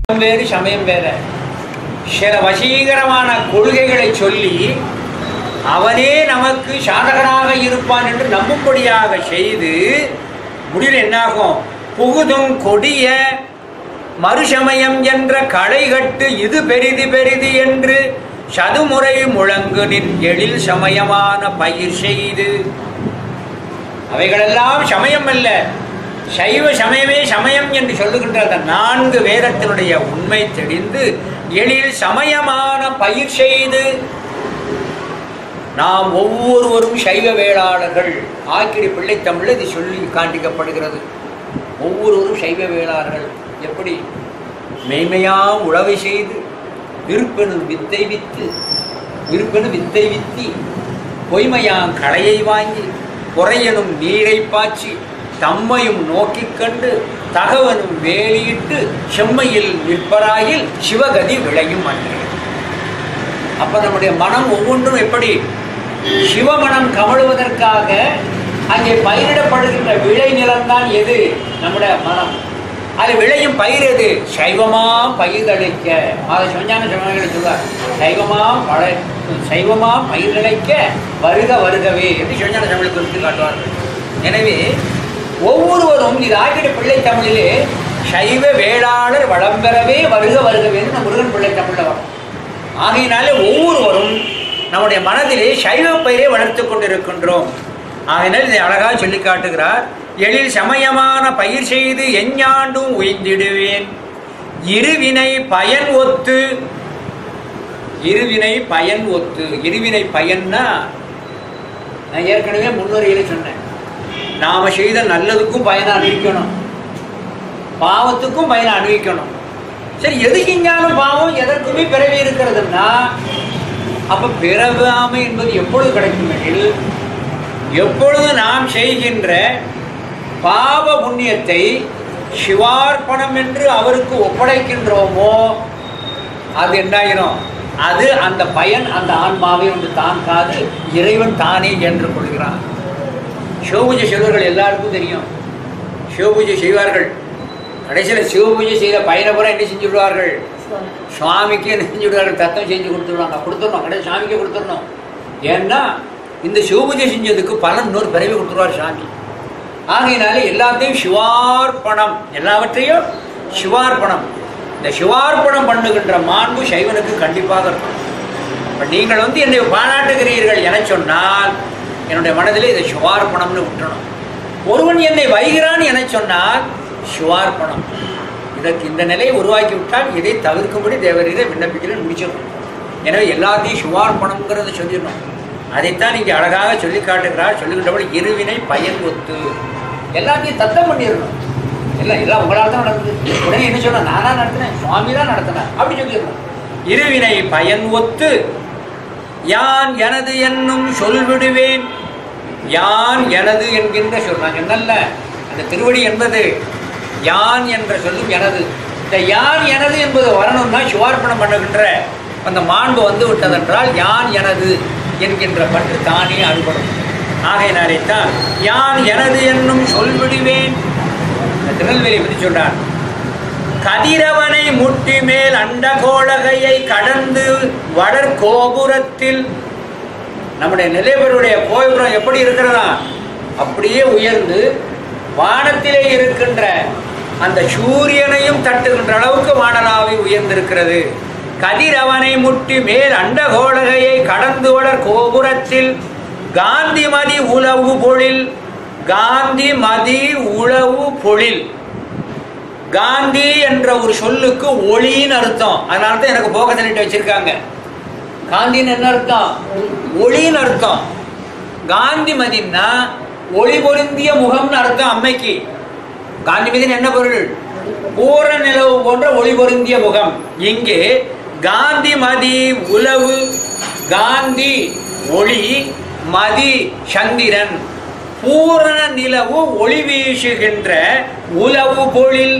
வேறு சமயம் வேற சில வசீகரமான கொள்கைகளை சொல்லி அவனே நமக்கு சாதகனாக இருப்பான் என்று நம்பும்படியாக செய்து முடிவில் என்னாகும் புகுதும் கொடிய மறுசமயம் என்ற களைகட்டு இது பெரிது பெரிது என்று சதுமுறை முழங்கு நின் எழில் சமயமான பயிர் செய்து அவைகளெல்லாம் சமயம் அல்ல சைவ சமயமே சமயம் என்று சொல்லுகின்ற அந்த நான்கு வேதத்தினுடைய உண்மை தெரிந்து எழில் சமயமான பயிர் செய்து நாம் ஒவ்வொருவரும் சைவ வேளாளர்கள் ஆக்கிரி பிள்ளை தமிழ் இது சொல்லி காண்பிக்கப்படுகிறது ஒவ்வொருவரும் சைவ வேளாளர்கள் எப்படி மெய்மையாம் உழவை செய்து விருப்பெனும் வித்தை வித்து விருப்பெனும் வித்தை வித்தி பொய்மையாம் களையை வாங்கி குறையனும் நீரை பாய்ச்சி தம்மையும் நோக்கிக் கண்டு தகவனும் வேலியிட்டு செம்மையில் நிற்பராயில் சிவகதி விளையும் அன்றே அப்ப நம்முடைய மனம் ஒவ்வொன்றும் எப்படி சிவமனம் கமழுவதற்காக அங்கே பயிரிடப்படுகின்ற விளை நிலம்தான் எது நம்முடைய மனம் அது விளையும் பயிர் எது சைவமா பயிர்தளிக்க அதை சொஞ்சான சிவனங்களை சொல்வார் சைவமா பழ சைவமா பயிர்தளிக்க வருக வருகவே என்று சொஞ்சான தமிழுக்கு குறித்து காட்டுவார்கள் எனவே ஒவ்வொருவரும் இது ஆகிட பிள்ளை தமிழிலே சைவ வேளாளர் வளம் பெறவே வருக வருகவேன்னு நம்ம முருகன் பிள்ளை தமிழில் வரும் ஆகையினாலே ஒவ்வொருவரும் நம்முடைய மனதிலே சைவ பயிரை வளர்த்து கொண்டிருக்கின்றோம் ஆகையினால் இதை அழகாக சொல்லி காட்டுகிறார் எழில் சமயமான பயிர் செய்து எஞ்ஞாண்டும் உய்ந்திடுவேன் இருவினை பயன் ஒத்து இருவினை பயன் ஒத்து இருவினை பயன்னா நான் ஏற்கனவே முன்னுரையில சொன்னேன் நாம செய்த நல்லதுக்கும் பயனை அனுபவிக்கணும் பாவத்துக்கும் பயனை அனுபவிக்கணும் சரி எதுக்கு இஞ்ஞானம் பாவம் எதற்குமே பிறவி இருக்கிறதுன்னா அப்ப பிறவாமை என்பது எப்பொழுது கிடைக்கும் எனில் எப்பொழுது நாம் செய்கின்ற பாவ புண்ணியத்தை சிவார்ப்பணம் என்று அவருக்கு ஒப்படைக்கின்றோமோ அது என்னாயிரும் அது அந்த பயன் அந்த ஆன்மாவை வந்து தான் காது இறைவன் தானே என்று கொள்கிறான் சிவபூஜை செய்வர்கள் எல்லாருக்கும் தெரியும் சிவபூஜை செய்வார்கள் கடைசியில் சிவபூஜை செய்த பயனை பூரா என்ன செஞ்சு விடுவார்கள் சுவாமிக்கு என்ன செஞ்சு விடுவார்கள் தத்தம் செஞ்சு கொடுத்துருவாங்க கொடுத்துடணும் கடைசி சாமிக்கு கொடுத்துடணும் ஏன்னா இந்த சிவபூஜை செஞ்சதுக்கு பலன் இன்னொரு பிறவி கொடுத்துருவார் சாமி ஆகையினால எல்லாத்தையும் சிவார்ப்பணம் எல்லாவற்றையும் சிவார்ப்பணம் இந்த சிவார்ப்பணம் பண்ணுகின்ற மாண்பு சைவனுக்கு கண்டிப்பாக இருக்கும் இப்போ நீங்கள் வந்து என்னை பாராட்டுகிறீர்கள் என சொன்னால் என்னுடைய மனதில் இதை சிவார்ப்பணம்னு விட்டுறணும் ஒருவன் என்னை வைகிறான் என சொன்னால் சிவார்ப்பணம் இதற்கு இந்த நிலையை உருவாக்கி விட்டால் இதை தவிர்க்கும்படி தேவரீரை விண்ணப்பிக்கிறேன் முடிச்சிடணும் எனவே எல்லாத்தையும் சிவார்ப்பணம்ங்கிறத சொல்லிடணும் அதைத்தான் இங்கே அழகாக சொல்லி காட்டுகிறார் சொல்லுகின்றபடி இருவினை பயன் ஒத்து எல்லாத்தையும் தத்தம் பண்ணிடணும் எல்லாம் எல்லாம் உங்களால் தான் நடக்குது உடனே என்ன சொன்ன நானா நடத்தினேன் சுவாமி தான் நடத்தினேன் அப்படி சொல்லிடணும் இருவினை பயன் ஒத்து யான் எனது என்னும் சொல் விடுவேன் யான் எனது என்கின்ற சொல் நான் சொன்னல்ல அந்த திருவடி என்பது யான் என்ற சொல்லும் எனது இந்த யான் எனது என்பது வரணும்னா சிவார்ப்பணம் பண்ணுகின்ற அந்த மாண்பு வந்து விட்டதென்றால் யான் எனது என்கின்ற பற்று தானே அறுபடும் ஆகையினாலே தான் யான் எனது என்னும் சொல் விடுவேன் இந்த திருநெல்வேலி பற்றி சொல்றார் கதிரவனை முட்டி மேல் அண்டகோளகையை கடந்து வடர் கோபுரத்தில் நம்முடைய நிலைபருடைய கோபுரம் எப்படி இருக்கிறதா அப்படியே உயர்ந்து வானத்திலே இருக்கின்ற அந்த சூரியனையும் தட்டுகின்ற அளவுக்கு வானலாவை உயர்ந்திருக்கிறது கதிரவனை முட்டி மேல் அண்டகோளகையை கடந்து வளர் கோபுரத்தில் காந்திமதி உளவு பொழில் காந்திமதி உளவு பொழில் காந்தி என்ற ஒரு சொல்லுக்கு ஒளின்னு அர்த்தம் அதனால தான் எனக்கு போக தள்ளிட்டு வச்சிருக்காங்க காந்தின்னு என்ன அர்த்தம் ஒளின்னு அர்த்தம் காந்திமதினா ஒளி பொருந்திய முகம்னு அர்த்தம் அம்மைக்கு காந்திமதின்னு என்ன பொருள் பூர நிலவு போன்ற ஒளி பொருந்திய முகம் இங்கே காந்திமதி உளவு காந்தி ஒளி மதி சந்திரன் பூரண நிலவு ஒளி வீசுகின்ற உலவு பொழில்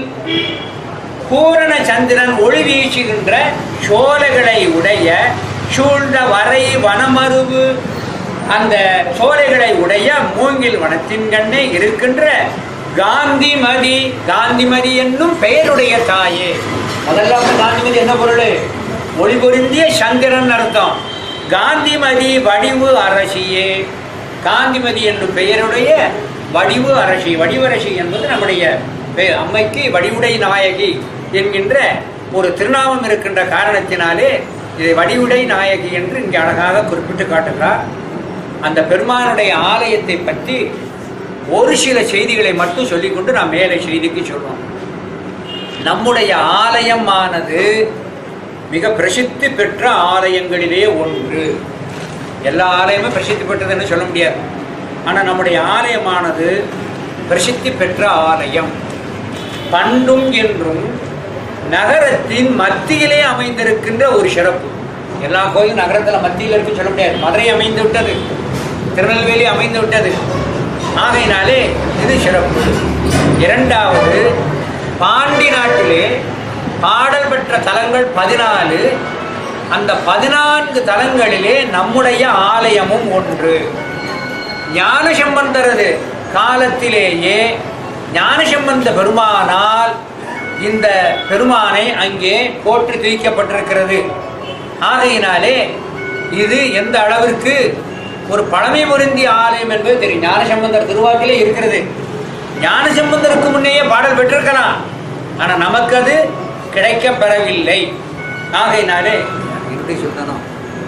பூரண சந்திரன் ஒளி வீசுகின்ற சோலைகளை உடைய சூழ்ந்த வரை வனமருவு அந்த சோலைகளை உடைய மூங்கில் வனத்தின் கண்ணே இருக்கின்ற காந்திமதி காந்திமதி என்னும் பெயருடைய தாயே முதல்ல வந்து காந்திமதி என்ன பொருள் ஒளி பொருந்திய சந்திரன் அர்த்தம் காந்திமதி வடிவு அரசியே காந்திமதி என்னும் பெயருடைய வடிவு அரசி வடிவரசி என்பது நம்முடைய பெ- அம்மைக்கு வடிவுடை நாயகி என்கின்ற ஒரு திருநாமம் இருக்கின்ற காரணத்தினாலே இதை வடிவுடை நாயகி என்று இங்கே அழகாக குறிப்பிட்டு காட்டுகிறார் அந்த பெருமானுடைய ஆலயத்தை பற்றி ஒரு சில செய்திகளை மட்டும் சொல்லிக்கொண்டு நான் மேலே செய்திக்கு சொல்றோம் நம்முடைய ஆலயமானது மிக பிரசித்தி பெற்ற ஆலயங்களிலே ஒன்று எல்லா ஆலயமும் பிரசித்தி பெற்றதுன்னு சொல்ல முடியாது ஆனால் நம்முடைய ஆலயமானது பிரசித்தி பெற்ற ஆலயம் பண்டும் என்றும் நகரத்தின் மத்தியிலே அமைந்திருக்கின்ற ஒரு சிறப்பு எல்லா கோயிலும் நகரத்தில் மத்தியில் இருக்குன்னு சொல்ல முடியாது மதுரை அமைந்து விட்டது திருநெல்வேலி அமைந்து விட்டது ஆகையினாலே இது சிறப்பு இரண்டாவது பாண்டி நாட்டிலே பாடல் பெற்ற தலங்கள் பதினாலு அந்த பதினான்கு தலங்களிலே நம்முடைய ஆலயமும் ஒன்று ஞானசம்பந்தரது காலத்திலேயே ஞானசம்பந்த பெருமானால் இந்த பெருமானை அங்கே போற்றி துதிக்கப்பட்டிருக்கிறது ஆகையினாலே இது எந்த அளவிற்கு ஒரு பழமை பொருந்திய ஆலயம் என்பது தெரியும் ஞானசம்பந்தர் திருவாக்கிலே இருக்கிறது ஞானசம்பந்தருக்கு முன்னேயே பாடல் பெற்றிருக்கலாம் ஆனால் நமக்கு அது கிடைக்கப் பெறவில்லை ஆகையினாலே எப்படி சொல்லணும்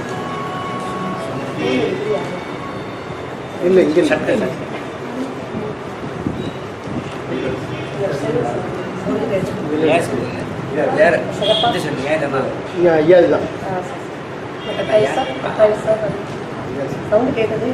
இல்லை இங்கே இல்லை. சட்டை சட்டை ஏன் சொல்லுங்க? வேற இது சொல்லுங்க, ஏன் சொன்னாங்க? இங்கே ஐயா இதுதான் சவுண்ட் கேட்டது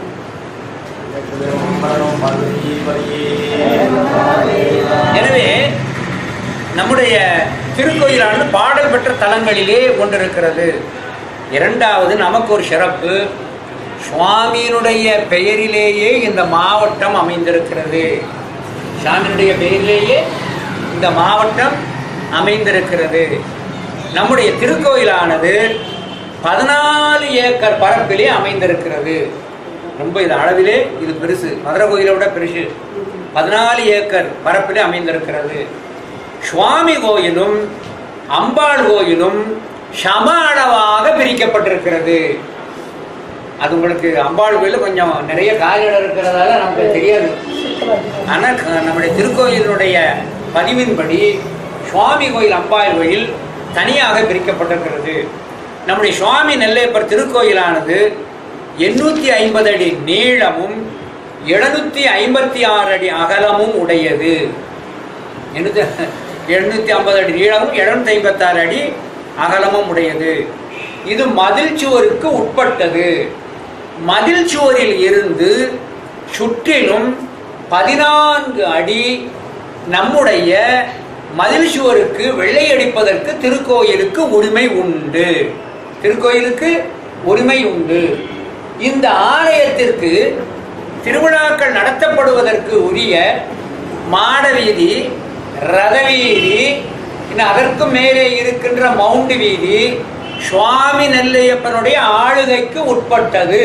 எனவே நம்முடைய திருக்கோயிலானது பாடல் பெற்ற தலங்களிலே ஒன்று இருக்கிறது இரண்டாவது நமக்கு ஒரு சிறப்பு சுவாமியினுடைய பெயரிலேயே இந்த மாவட்டம் அமைந்திருக்கிறது சுவாமியினுடைய பெயரிலேயே இந்த மாவட்டம் அமைந்திருக்கிறது நம்முடைய திருக்கோயிலானது பதினாலு ஏக்கர் பரப்பிலே அமைந்திருக்கிறது ரொம்ப இது அளவிலே இது பெருசு மதுரை கோயிலை விட பெருசு பதினாலு ஏக்கர் பரப்பிலே அமைந்திருக்கிறது சுவாமி கோயிலும் அம்பாள் கோயிலும் சம அளவாக பிரிக்கப்பட்டிருக்கிறது அது உங்களுக்கு அம்பாள் கோயில் கொஞ்சம் நிறைய காலிடம் இருக்கிறதால நமக்கு தெரியாது ஆனால் க- நம்முடைய திருக்கோயிலினுடைய பதிவின்படி சுவாமி கோயில் அம்பாள் கோயில் தனியாக பிரிக்கப்பட்டிருக்கிறது நம்முடைய சுவாமி நெல்லையப்பர் திருக்கோயிலானது எண்ணூற்றி ஐம்பது அடி நீளமும் எழுநூற்றி ஐம்பத்தி ஆறு அடி அகலமும் உடையது எண்ணூற்றி எழுநூற்றி ஐம்பது அடி நீளமும் எழுநூற்றி ஐம்பத்தாறு அடி அகலமும் உடையது இது மதில் சுவருக்கு உட்பட்டது மதில் சுவரில் இருந்து சுற்றிலும் பதினான்கு அடி நம்முடைய மதில் சுவருக்கு வெள்ளையடிப்பதற்கு திருக்கோயிலுக்கு உரிமை உண்டு திருக்கோயிலுக்கு உரிமை உண்டு இந்த ஆலயத்திற்கு திருவிழாக்கள் நடத்தப்படுவதற்கு உரிய மாடவீதி ரதவீதி இன்னும் அதற்கு மேலே இருக்கின்ற மவுண்ட் வீதி சுவாமி நெல்லையப்பனுடைய ஆளுகைக்கு உட்பட்டது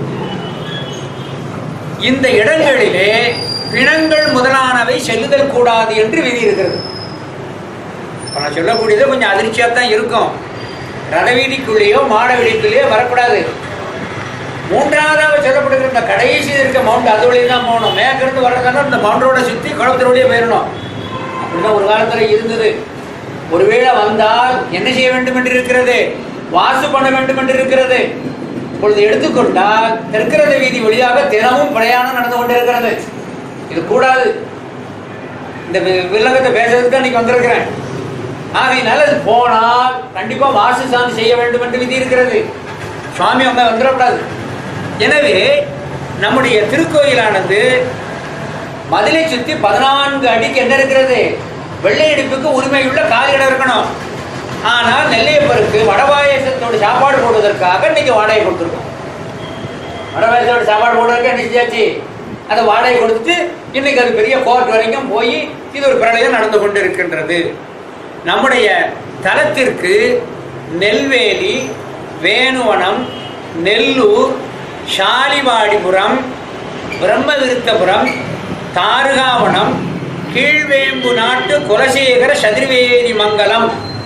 இந்த இடங்களிலே பிணங்கள் முதலானவை செல்லுதல் கூடாது என்று விதி இருக்கிறது இப்ப நான் சொல்லக்கூடியது கொஞ்சம் அதிர்ச்சியாக தான் இருக்கும் ரதவீதிக்குள்ளேயோ மாட வீதிக்குள்ளேயோ வரக்கூடாது மூன்றாவதாக சொல்லப்படுகிற இந்த கடைசி இருக்க மவுண்ட் அது வழியா தான் போகணும் மேற்கிருந்து வர்றதுனா இந்த மவுண்டோட சுற்றி குளத்து வழியே போயிடணும் அப்படிதான் ஒரு காலத்தில் இருந்தது ஒருவேளை வந்தால் என்ன செய்ய வேண்டும் என்று இருக்கிறது வாசு பண்ண வேண்டும் என்று இருக்கிறது இப்பொழுது எடுத்துக்கொண்டால் தெற்கிறது வீதி வழியாக தினமும் பிரயாணம் நடந்து கொண்டிருக்கிறது இது கூடாது இந்த வி- வில்லங்கத்தை பேசுறதுக்கு தான் இன்னைக்கு வந்திருக்கிறேன் ஆகையினால அது போனால் கண்டிப்பா வாசு சாந்தி செய்ய வேண்டும் என்று விதி இருக்கிறது சுவாமி அவங்க வந்துடக்கூடாது எனவே நம்முடைய திருக்கோயிலானது மதிலை சுத்தி பதினான்கு அடிக்கு என்ன இருக்கிறது வெள்ளை அடிப்புக்கு உரிமையுள்ள காலியிடம் இருக்கணும் ஆனால் நெல்லையப்பருக்கு வடபாயசத்தோட சாப்பாடு போடுவதற்காக இன்னைக்கு வாடகை கொடுத்துருக்கோம் வடபாயசத்தோட சாப்பாடு போடுறதுக்கு என்ன செஞ்சாச்சு அதை வாடகை கொடுத்துட்டு இன்னைக்கு அது பெரிய கோர்ட் வரைக்கும் போய் இது ஒரு பிரளயம் நடந்து கொண்டு இருக்கின்றது நம்முடைய தலத்திற்கு நெல்வேலி வேணுவனம் நெல்லூர் ஷாலிவாடிபுரம் பிரம்மவிருத்தபுரம் தாருகாவனம் கீழ்வேம்பு நாட்டு குலசேகர சதுர்வேதி மங்கலம்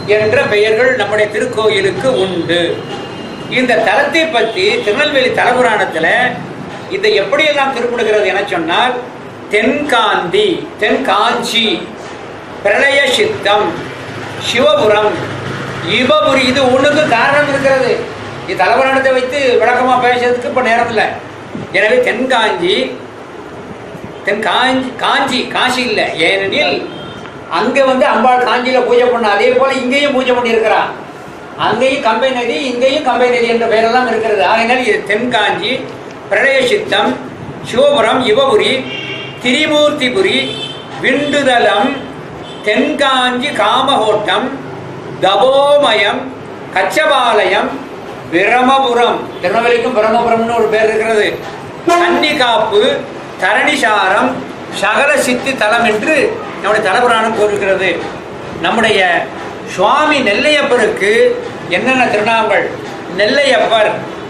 என்ற பெயர்கள் நம்முடைய திருக்கோயிலுக்கு உண்டு இந்த தலத்தை பற்றி திருநெல்வேலி தலபுராணத்துல இதை எப்படியெல்லாம் குறிப்பிடுகிறது என சொன்னால் தென்காந்தி தென்காஞ்சி பிரளய சித்தம் சிவபுரம் யுவபுரி இது ஒண்ணுக்கு காரணம் இருக்கிறது இது தலபுராணத்தை வைத்து விளக்கமா பேசுறதுக்கு இப்ப நேரம் இல்லை எனவே தென்காஞ்சி தென் காஞ்சி காஞ்சி காசி இல்லை ஏனெனில் அங்க வந்து அம்பாள் காஞ்சியில பூஜை பண்ண அதே போல இங்கேயும் பூஜை பண்ணியிருக்கிறான் அங்கேயும் கம்பை நதி இங்கேயும் கம்பை நதி என்ற பெயரெல்லாம் இருக்கிறது ஆகையினால் இது தென்காஞ்சி பிரளய சித்தம் சிவபுரம் யுவபுரி திரிமூர்த்திபுரி விண்டுதலம் தென்காஞ்சி காமகோட்டம் தபோமயம் கச்சபாலயம் பிரமபுரம் திருநெல்வேலிக்கும் பிரமபுரம்னு ஒரு பேர் இருக்கிறது கன்னிகாப்பு தரணிசாரம் சகல சித்தி தலம் என்று நம்முடைய தலபுராணம் கூறுகிறது நம்முடைய சுவாமி நெல்லையப்பருக்கு என்னென்ன திருநாமங்கள் நெல்லையப்பர்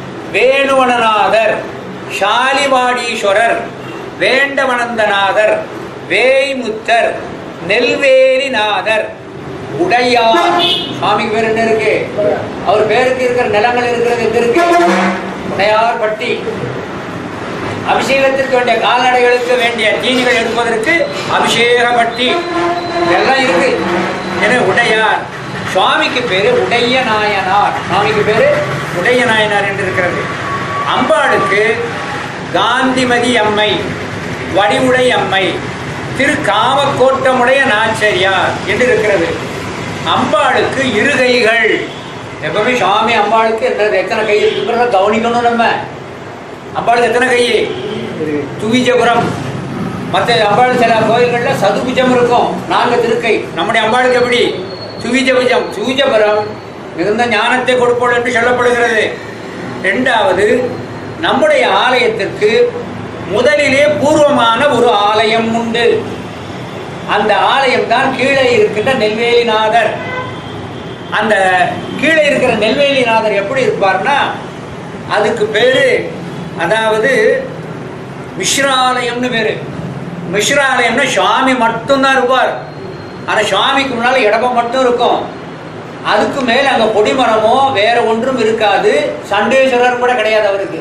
வேணுவனநாதர் ஷாலிவாடீஸ்வரர் வேண்டவனந்தநாதர் வேய்முத்தர் நெல்வேலிநாதர் உடையார் சுவாமிக்கு பேர் என்ன இருக்கு அவர் பேருக்கு இருக்கிற நிலங்கள் இருக்கிறது எங்க இருக்கு உடையார் பட்டி அபிஷேகத்திற்கு வேண்டிய கால்நடைகளுக்கு வேண்டிய தீனிகள் எடுப்பதற்கு அபிஷேக பட்டி இதெல்லாம் இருக்கு என உடையார் சுவாமிக்கு பேரு உடைய நாயனார் சுவாமிக்கு பேரு உடைய நாயனார் என்று இருக்கிறது அம்பாளுக்கு காந்திமதி அம்மை வடிவுடை அம்மை திரு காமக்கோட்டமுடைய நாச்சரியார் என்று இருக்கிறது அம்பாளுக்கு இரு கைகள் எப்பவுமே சுவாமி அம்பாளுக்கு எத்தனை எத்தனை கை இருக்குங்கிறத கவனிக்கணும் நம்ம அம்பாளுக்கு எத்தனை கை துவிஜபுரம் மற்ற அம்பாள் சில கோயில்களில் சதுபுஜம் இருக்கும் நான்கு திருக்கை நம்முடைய அம்பாளுக்கு எப்படி துவிஜபுஜம் துவிஜபுரம் மிகுந்த ஞானத்தை கொடுப்போம் என்று சொல்லப்படுகிறது ரெண்டாவது நம்முடைய ஆலயத்திற்கு முதலிலே பூர்வமான ஒரு ஆலயம் உண்டு அந்த ஆலயம் தான் கீழே இருக்கின்ற நெல்வேலிநாதர் அந்த கீழே இருக்கிற நெல்வேலிநாதர் எப்படி இருப்பார்னா அதுக்கு பேரு அதாவது மிஸ்ராலயம்னு பேரு மிஸ்ராலயம்னா சுவாமி மட்டும்தான் இருப்பார் ஆனால் சுவாமிக்கு முன்னால் இடபம் மட்டும் இருக்கும் அதுக்கு மேல அங்க கொடிமரமோ வேற ஒன்றும் இருக்காது சண்டேஸ்வரர் கூட கிடையாது அவருக்கு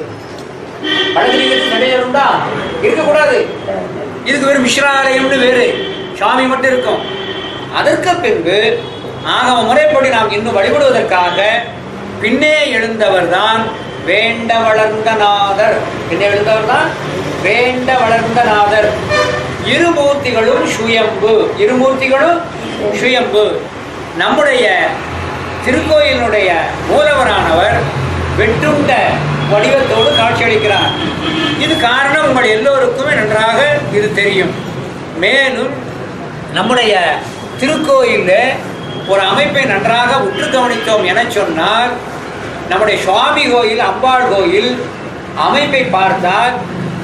பழகிரிக்கு சண்டேஸ்வரர் உண்டா இருக்கக்கூடாது இதுக்கு வெறும் மிஸ்ராலயம்னு வேறு சுவாமி மட்டும் இருக்கும் அதற்கு பின்பு ஆகம முறைப்படி நாம் இன்னும் வழிபடுவதற்காக பின்னே எழுந்தவர் தான் வேண்ட வளர்ந்தநாதர் பின்னே எழுந்தவர் தான் வேண்ட வளர்ந்தநாதர் இருமூர்த்திகளும் சுயம்பு இருமூர்த்திகளும் சுயம்பு நம்முடைய திருக்கோயிலுடைய மூலவரானவர் வெட்டுண்ட வடிவத்தோடு காட்சியளிக்கிறார் இது காரணம் உங்கள் எல்லோருக்குமே நன்றாக இது தெரியும் மேலும் நம்முடைய திருக்கோயிலில் ஒரு அமைப்பை நன்றாக உற்று கவனித்தோம் என சொன்னால் நம்முடைய சுவாமி கோயில் அம்பாள் கோயில் அமைப்பை பார்த்தால்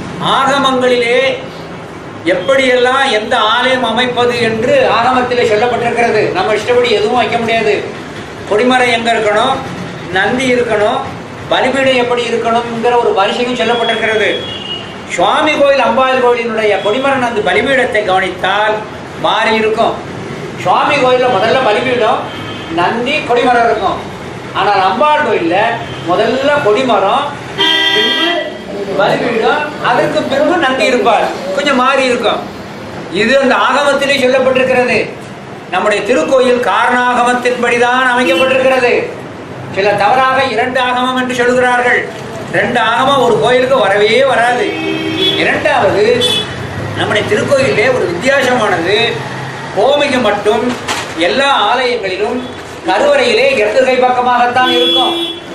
ஆகமங்களிலே எப்படியெல்லாம் எந்த ஆலயம் அமைப்பது என்று ஆகமத்திலே சொல்லப்பட்டிருக்கிறது நம்ம இஷ்டப்படி எதுவும் வைக்க முடியாது கொடிமரம் எங்க இருக்கணும் நந்தி இருக்கணும் பலிபீடம் எப்படி இருக்கணுங்கிற ஒரு வரிசையும் சொல்லப்பட்டிருக்கிறது சுவாமி கோயில் அம்பாள் கோயிலினுடைய கொடிமரம் நந்து பலிபீடத்தை கவனித்தால் மாறி இருக்கும் சுவாமி கோயிலில் முதல்ல பலிபீடம் நந்தி கொடிமரம் இருக்கும் ஆனால் அம்பாள் கோயிலில் முதல்ல கொடிமரம் பின்பு பலிபீடம் அதற்கு பின்பு நந்தி இருப்பார் கொஞ்சம் மாறி இருக்கும் இது அந்த ஆகமத்திலே சொல்லப்பட்டிருக்கிறது நம்முடைய திருக்கோயில் காரணாகமத்தின்படிதான் அமைக்கப்பட்டிருக்கிறது சில தவறாக இரண்டு ஆகமம் என்று சொல்கிறார்கள் ரெண்டு ஆகமம் ஒரு கோயிலுக்கு வரவே வராது இரண்டாவது நம்முடைய திருக்கோயிலே ஒரு வித்தியாசமானது கோமிகம் மட்டும் எல்லா ஆலயங்களிலும் கருவறையிலே இடது கை பக்கமாகத்தான் இருக்கும்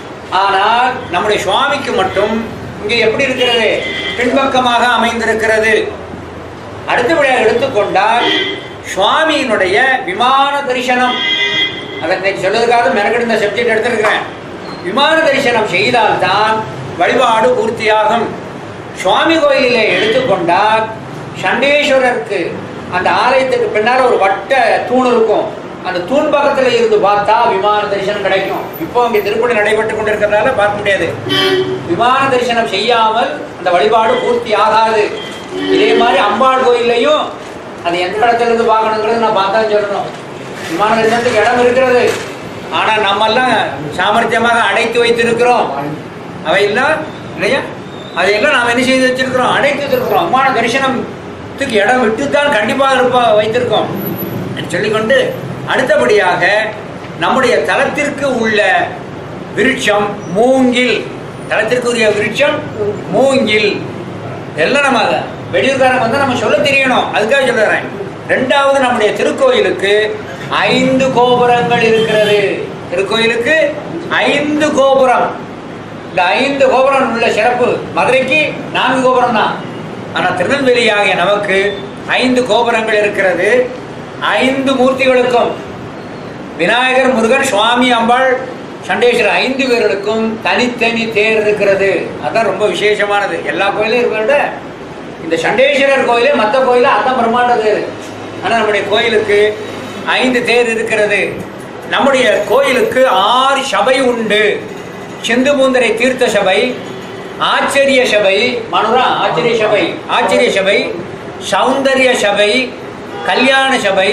ஆனால் நம்முடைய சுவாமிக்கு மட்டும் இங்கே எப்படி இருக்கிறது பின்பக்கமாக அமைந்திருக்கிறது அடுத்தபடியாக எடுத்துக்கொண்டால் சுவாமியினுடைய விமான தரிசனம் அதை இன்னைக்கு சொல்வதற்காக மெனக்கெடு இந்த சப்ஜெக்ட் எடுத்திருக்கிறேன் விமான தரிசனம் செய்தால்தான் வழிபாடு பூர்த்தியாகும் சுவாமி கோயிலிலே எடுத்துக்கொண்டால் சண்டேஸ்வரருக்கு அந்த ஆலயத்துக்கு பின்னால் ஒரு வட்ட தூண் இருக்கும் அந்த தூண் பக்கத்தில் இருந்து பார்த்தா விமான தரிசனம் கிடைக்கும் இப்போ அங்கே திருப்பணி நடைபெற்று கொண்டிருக்கிறதால பார்க்க முடியாது விமான தரிசனம் செய்யாமல் அந்த வழிபாடு பூர்த்தி ஆகாது இதே மாதிரி அம்பாள் கோயில்லையும் அது எந்த இடத்துல இருந்து பார்க்கணுங்கிறது நான் பார்த்தா சொல்லணும் விமான தரிசனத்துக்கு இடம் இருக்கிறது ஆனால் நம்மெல்லாம் சாமர்த்தியமாக அடைத்து வைத்திருக்கிறோம் அவையெல்லாம் இல்லையா அதையெல்லாம் நாம் என்ன செய்து வச்சிருக்கிறோம் அடைத்து வச்சிருக்கிறோம் விமான தரிசனத்துக்கு இடம் விட்டுத்தான் கண்டிப்பாக இருப்பா வைத்திருக்கோம் என்று சொல்லிக்கொண்டு அடுத்தபடியாக நம்முடைய தலத்திற்கு உள்ள விருட்சம் மூங்கில் தலத்திற்குரிய விருட்சம் மூங்கில் எல்லாம் நம்ம வெளியூர்காரங்க வந்து நம்ம சொல்ல தெரியணும் அதுக்காக சொல்லுறேன் ரெண்டாவது நம்முடைய திருக்கோயிலுக்கு ஐந்து கோபுரங்கள் இருக்கிறது திருக்கோயிலுக்கு ஐந்து கோபுரம் இந்த ஐந்து கோபுரம் உள்ள சிறப்பு மதுரைக்கு நான்கு கோபுரம் தான் ஆனால் திருநெல்வேலி ஆகிய நமக்கு ஐந்து கோபுரங்கள் இருக்கிறது ஐந்து மூர்த்திகளுக்கும் விநாயகர் முருகன் சுவாமி அம்பாள் சண்டேஸ்வரர் ஐந்து பேர்களுக்கும் தனித்தனி தேர் இருக்கிறது அதான் ரொம்ப விசேஷமானது எல்லா கோயிலும் இருக்கிறத விட இந்த சண்டேஸ்வரர் கோயிலே மற்ற கோயில அதான் பிரம்மாண்ட தேர் ஆனால் நம்முடைய கோயிலுக்கு ஐந்து தேர் இருக்கிறது நம்முடைய கோயிலுக்கு ஆறு சபை உண்டு சிந்துபூந்தரை தீர்த்த சபை ஆச்சரிய சபை மனுரா ஆச்சரிய சபை ஆச்சரிய சபை சௌந்தரிய சபை கல்யாண சபை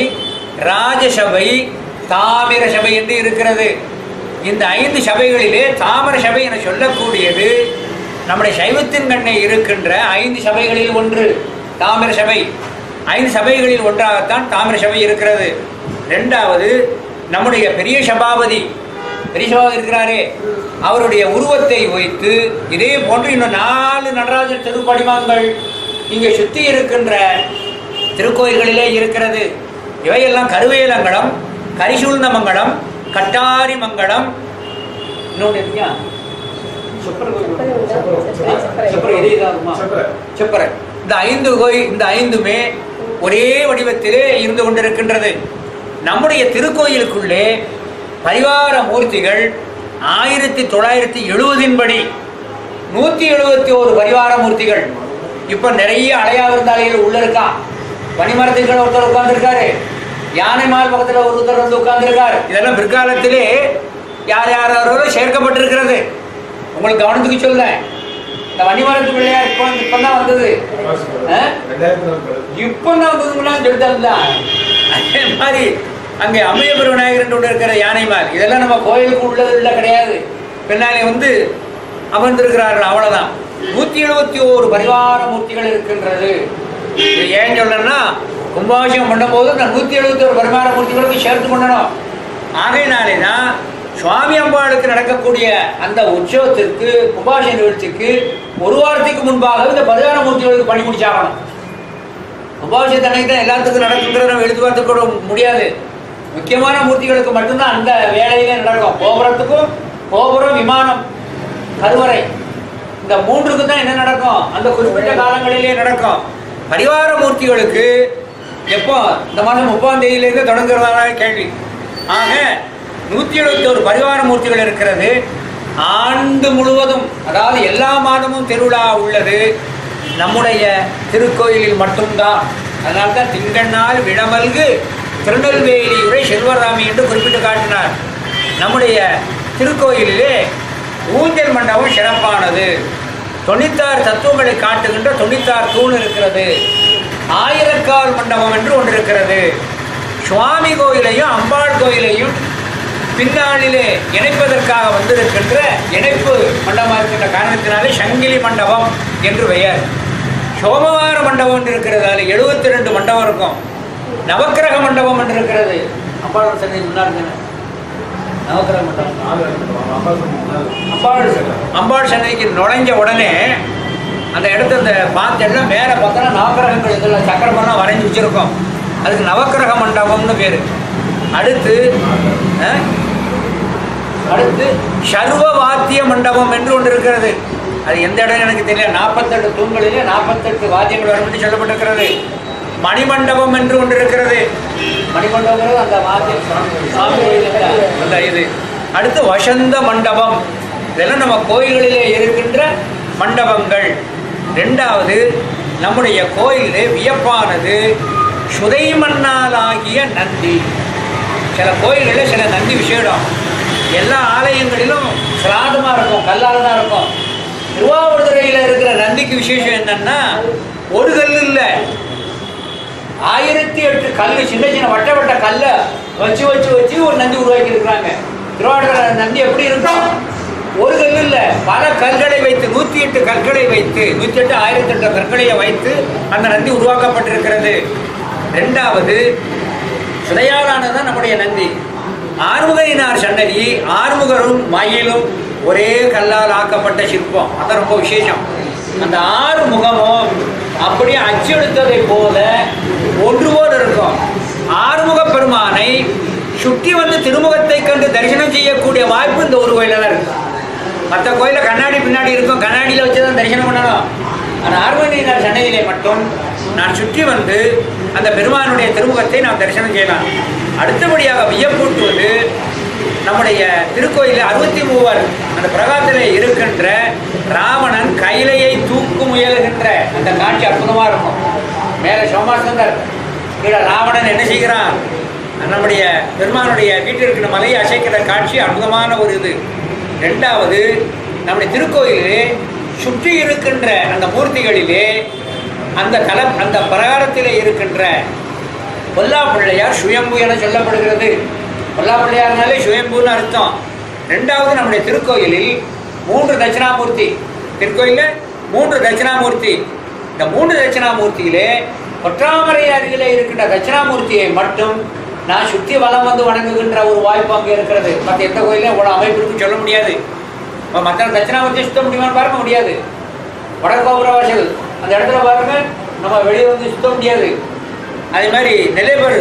ராஜசபை தாமிர சபை என்று இருக்கிறது இந்த ஐந்து சபைகளிலே தாமர சபை என சொல்லக்கூடியது நம்முடைய சைவத்தின் கண்ணே இருக்கின்ற ஐந்து சபைகளில் ஒன்று தாமிர சபை ஐந்து சபைகளில் ஒன்றாகத்தான் தாமிர சபை இருக்கிறது ரெண்டாவது நம்முடைய பெரிய சபாபதி பெரிய சபாபதி இருக்கிறாரே அவருடைய உருவத்தை வைத்து இதே போன்று இன்னும் நாலு நடராஜர் திருப்படிமங்கள் இங்கே சுற்றி இருக்கின்ற திருக்கோயில்களிலே இருக்கிறது இவையெல்லாம் கருவேலங்கடம் கரிசூழ்ந்த மங்கலம் கட்டாரி மங்கலம் இன்னொன்று இருக்கியா சுப்பர் கோயில் செப்பரை இதே இதாகுமா செப்பரை இந்த ஐந்து கோயில் இந்த ஐந்துமே ஒரே வடிவத்திலே இருந்து கொண்டிருக்கின்றது நம்முடைய திருக்கோயிலுக்குள்ளே பரிவார மூர்த்திகள் ஆயிரத்தி தொள்ளாயிரத்தி எழுபதின் படி நூற்றி எழுபத்தி ஒரு பரிவார மூர்த்திகள் இப்போ நிறைய அலையா விருந்தாளிகள் உள்ள இருக்கா பனிமரத்துக்கு ஒருத்தர் உட்கார்ந்துருக்காரு யானை மால் பக்கத்தில் ஒருத்தர் வந்து உட்கார்ந்துருக்காரு இதெல்லாம் பிற்காலத்திலே யார் யார் யாரோ சேர்க்கப்பட்டிருக்கிறது உங்களுக்கு கவனத்துக்கு சொல்லேன் இந்த வன்னிமரத்து பிள்ளையார் இப்போ இப்போ தான் வந்தது ஆ? இப்போ தான் வந்ததுங்களாம் சொல்லிட்டாங்களா அதே மாதிரி அங்கே அம்மையபுர விநாயகர் ஒன்று இருக்கிற யானைமால் இதெல்லாம் நம்ம கோயிலுக்கு உள்ளது இல்லை கிடையாது பின்னாலே வந்து அமர்ந்திருக்கிறார்கள் அவ்வளவுதான் நூற்றி எழுபத்தி ஓரு பரிவார மூர்த்திகள் இருக்கின்றது இது ஏன் சொல்றேன்னா கும்பாபிஷேகம் பண்ணும்போது இந்த நூற்றி எழுபத்தி ஒரு பரிவார மூர்த்திகளுக்கு சேர்த்து பண்ணணும் ஆகையினாலே தான் சுவாமி அம்பாளுக்கு நடக்கக்கூடிய அந்த உற்சவத்திற்கு கும்பாபிஷேக நிகழ்ச்சிக்கு ஒரு வாரத்துக்கு முன்பாக இந்த பரிவார மூர்த்திகளுக்கு பணி முடிச்சாகணும் கும்பாபிஷேக அன்னைக்கு தான் எல்லாத்துக்கும் நடக்குங்கிறத நம்ம எடுத்து பார்த்து கூட முடியாது முக்கியமான மூர்த்திகளுக்கு மட்டும்தான் அந்த வேலையிலே நடக்கும் கோபுரத்துக்கும் கோபுரம் விமானம் கருவறை இந்த மூன்றுக்கு தான் என்ன நடக்கும் அந்த குறிப்பிட்ட காலங்களிலே நடக்கும் பரிவார மூர்த்திகளுக்கு எப்போ இந்த மாதம் முப்பாம் தேதியிலேருந்து தொடங்குறதாக கேள்வி ஆக நூற்றி எழுபத்தோரு பரிவார மூர்த்திகள் இருக்கிறது ஆண்டு முழுவதும் அதாவது எல்லா மாதமும் திருவிழா உள்ளது நம்முடைய திருக்கோயிலில் மட்டும்தான் அதனால தான் திங்கண்ணால் விழமல்கு திருநெல்வேலி உரை செல்வராமி என்று குறிப்பிட்டு காட்டினார் நம்முடைய திருக்கோயிலிலே ஊஞ்சல் மண்டபம் சிறப்பானது தொண்ணூத்தாறு தத்துவங்களை காட்டுகின்ற தொண்ணூத்தாறு தூண் இருக்கிறது ஆயிரக்கால் மண்டபம் என்று ஒன்று இருக்கிறது சுவாமி கோயிலையும் அம்பாள் கோயிலையும் பின்னாளிலே இணைப்பதற்காக வந்திருக்கின்ற இணைப்பு மண்டபம் இருக்கின்ற காரணத்தினாலே சங்கிலி மண்டபம் என்று பெயர் சோமவார மண்டபம் என்று இருக்கிறது அதில் எழுபத்தி ரெண்டு மண்டபம் இருக்கும் நவக்கிரக மண்டபம் என்று இருக்கிறது அம்பாள் சன்னதி முன்னாடி தானே நவக்கிரக மண்டபம் அம்பாள் அம்பாள் சன்னதிக்கு நுழைஞ்ச உடனே அந்த இடத்த அந்த பார்த்தேன்னா மேலே பார்த்தோன்னா நவக்கிரகங்கள் இதில் சக்கரமெல்லாம் வரைஞ்சி வச்சுருக்கோம் அதுக்கு நவக்கிரக மண்டபம்னு பேர் அடுத்து அஹ், அடுத்து சர்வ வாத்திய மண்டபம் என்று ஒன்று இருக்கிறது அது எந்த இடம் எனக்கு தெரியல நாற்பத்தெட்டு தூண்களிலே நாற்பத்தெட்டு வாத்தியங்கள் வரும் என்று சொல்லப்பட்டிருக்கிறது மணிமண்டபம் என்று ஒன்று இருக்கிறது மணிமண்டபங்கிறது அந்த வாத்தியம் சுவாமி சுவாமி கோயிலுக்கு அந்த இது அடுத்து வசந்த மண்டபம் இதெல்லாம் நம்ம கோயில்களிலே இருக்கின்ற மண்டபங்கள் ரெண்டாவது நம்முடைய கோயிலிலே வியப்பானது சுதை மண்ணாலாகிய நந்தி சில கோயில்களில் சில நந்தி விசேடம் எல்லா ஆலயங்களிலும் சிராதமாக இருக்கும் கல்லால் தான் இருக்கும் திருவாவூர்துறையில் இருக்கிற நந்திக்கு விசேஷம் என்னன்னா ஒரு கல் இல்லை ஆயிரத்தி எட்டு கல் சின்ன சின்ன வட்ட வட்ட கல்லை வச்சு வச்சு வச்சு ஒரு நந்தி உருவாக்கி இருக்கிறாங்க திருவாரூர நந்தி எப்படி இருக்கும் ஒரு கல் இல்ல பல கற்களை வைத்து நூத்தி எட்டு கற்களை வைத்து நூத்தி எட்டு ஆயிரத்தி எட்டு கற்களையை வைத்து அந்த நந்தி உருவாக்கப்பட்டிருக்கிறது ரெண்டாவது சுதையாலானதான் நம்முடைய நந்தி ஆறுமுகையினார் சன்னதி ஆறுமுகரும் மயிலும் ஒரே கல்லால் ஆக்கப்பட்ட சிற்பம் அதான் ரொம்ப விசேஷம் அந்த ஆறு முகமும் அப்படியே அச்செடுத்ததை போல ஒன்று போல இருக்கும் ஆறுமுக பெருமானை சுற்றி வந்து திருமுகத்தை கண்டு தரிசனம் செய்யக்கூடிய வாய்ப்பு இந்த ஒரு கோயிலில் தான் இருக்கு மற்ற கோயிலில் கண்ணாடி பின்னாடி இருக்கும் கண்ணாடியில் வச்சு தான் தரிசனம் பண்ணணும் ஆனால் ஆர்வனியினார் சன்னதியிலே மட்டும் நான் சுற்றி வந்து அந்த பெருமானுடைய திருமுகத்தை நாம் தரிசனம் செய்யலாம் அடுத்தபடியாக வியப்பூட்டுவது நம்முடைய திருக்கோயிலில் அறுபத்தி மூவர் அந்த பிரகாரத்திலே இருக்கின்ற ராவணன் கைலையை தூக்கு முயலுகின்ற அந்த காட்சி அற்புதமாக இருக்கும் மேலே சோமாசந்தர் கீழே ராவணன் என்ன செய்கிறான் நம்முடைய பெருமானுடைய வீட்டில் இருக்கிற மலையை அசைக்கிற காட்சி அற்புதமான ஒரு இது ரெண்டாவது நம்முடைய திருக்கோயிலிலே சுற்றி இருக்கின்ற அந்த மூர்த்திகளிலே அந்த கல அந்த பிரகாரத்திலே இருக்கின்ற பொல்லா பிள்ளையார் சுயம்பு என சொல்லப்படுகிறது பொல்லா பிள்ளையார்னாலே சுயம்புன்னு அர்த்தம் ரெண்டாவது நம்முடைய திருக்கோயிலில் மூன்று தட்சிணாமூர்த்தி திருக்கோயிலில் மூன்று தட்சிணாமூர்த்தி இந்த மூன்று தட்சிணாமூர்த்தியிலே ஒற்றாமரை அருகிலே இருக்கின்ற தட்சிணாமூர்த்தியை மட்டும் நான் சுற்றி வலம் வந்து வணங்குகின்ற ஒரு வாய்ப்பு அங்கே இருக்கிறது மற்ற எந்த கோயிலும் இவ்வளோ அமைப்பு இருக்குன்னு சொல்ல முடியாது இப்போ மற்ற தட்சிணாமூர்த்தியை சுத்த முடியுமான்னு பார்க்க முடியாது வடகோபுர வாசல் அந்த இடத்துல பாருங்க நம்ம வெளியே வந்து சுத்த முடியாது அதே மாதிரி நிலைபர்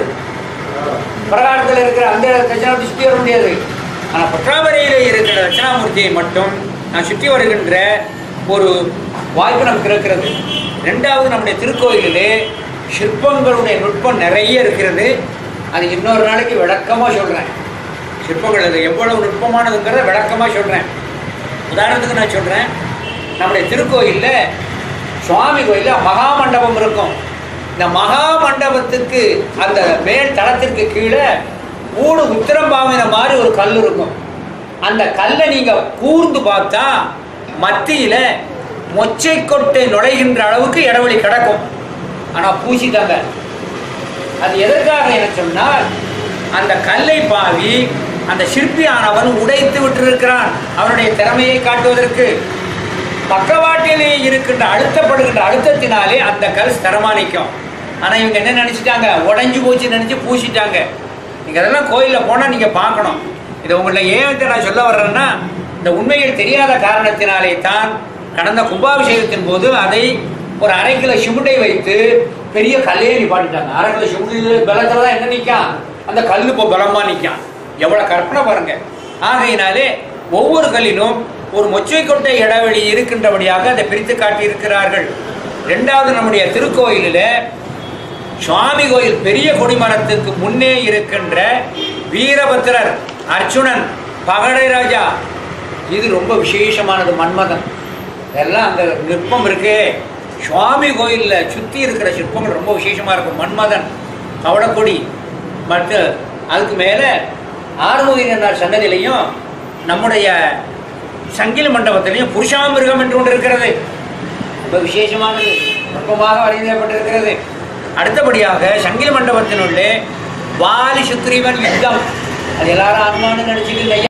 பிரகாரத்தில் இருக்கிற அந்த தட்சிணாமூர்த்தி சுற்றி வர முடியாது ஆனால் பற்றாமரையில் இருக்கிற தட்சிணாமூர்த்தியை மட்டும் நான் சுற்றி வருகின்ற ஒரு வாய்ப்பு நமக்கு இருக்கிறது ரெண்டாவது நம்முடைய திருக்கோயிலிலே சிற்பங்களுடைய நுட்பம் நிறைய இருக்கிறது அது இன்னொரு நாளைக்கு விளக்கமாக சொல்கிறேன் சிற்பங்கள் அது எவ்வளவு நுட்பமானதுங்கிறத விளக்கமாக சொல்கிறேன் உதாரணத்துக்கு நான் சொல்கிறேன் நம்முடைய திருக்கோயிலில் சுவாமி கோயிலில் மகா மண்டபம் இருக்கும் இந்த மகா மண்டபத்துக்கு அந்த மேல் தளத்திற்கு கீழே மூணு உத்திரம்பாவின மாதிரி ஒரு கல் இருக்கும் அந்த கல்லை நீங்கள் கூர்ந்து பார்த்தா மத்தியில் மொச்சை கொட்டை நுழைகின்ற அளவுக்கு இடைவெளி கிடக்கும் ஆனால் பூசிட்டாங்க அது எதற்காக என சொன்னால் அந்த கல்லை பாவி அந்த சிற்பியானவன் உடைத்து விட்டிருக்கிறான் அவனுடைய திறமையை காட்டுவதற்கு பக்கவாட்டிலே இருக்கின்ற அழுத்தப்படுகின்ற அழுத்தத்தினாலே அந்த கல் ஸ்திரமா நிற்கும் ஆனால் இவங்க என்ன நினச்சிட்டாங்க உடைஞ்சு போச்சு நினச்சி பூசிட்டாங்க நீங்கள் அதெல்லாம் கோயிலில் போனால் நீங்கள் பார்க்கணும் இதை உங்களை ஏன் வந்து நான் சொல்ல வர்றேன்னா இந்த உண்மைகள் தெரியாத காரணத்தினாலே தான் கடந்த கும்பாபிஷேகத்தின் போது அதை ஒரு அரை கிலோ சிமுண்டை வைத்து பெரிய கல்லையே நிப்பாட்டிட்டாங்க அரை கிலோ சிமுண்டை பலத்தில் தான் என்ன நிற்கான் அந்த கல் இப்போ பலமாக நிற்கான் எவ்வளோ கற்பனை பாருங்க ஆகையினாலே ஒவ்வொரு கல்லிலும் ஒரு மொச்சை கொட்டை இடைவெளி இருக்கின்றபடியாக அதை பிரித்து காட்டியிருக்கிறார்கள் ரெண்டாவது நம்முடைய திருக்கோயிலில் சுவாமி கோயில் பெரிய கொடிமரத்துக்கு முன்னே இருக்கின்ற வீரபத்திரர் அர்ச்சுனன் பகடை ராஜா இது ரொம்ப விசேஷமானது மன்மதன் இதெல்லாம் அந்த நிற்பம் இருக்கு சுவாமி கோயிலில் சுற்றி இருக்கிற சிற்பங்கள் ரொம்ப விசேஷமாக இருக்கும் மன்மதன் கவடக்கொடி மற்ற அதுக்கு மேலே ஆறுமுகினார் சன்னதியிலையும் நம்முடைய சங்கிலி மண்டபத்திலையும் புருஷாமிருகம் என்று ஒன்று இருக்கிறது ரொம்ப விசேஷமானது நுட்பமாக வரையப்பட்டிருக்கிறது அடுத்தபடியாக சங்கிலி மண்டபத்தினுள்ளே வாலி சுக்ரீவன் யுத்தம் அது எல்லாரும் ஆன்மான்னு நினச்சிட்டு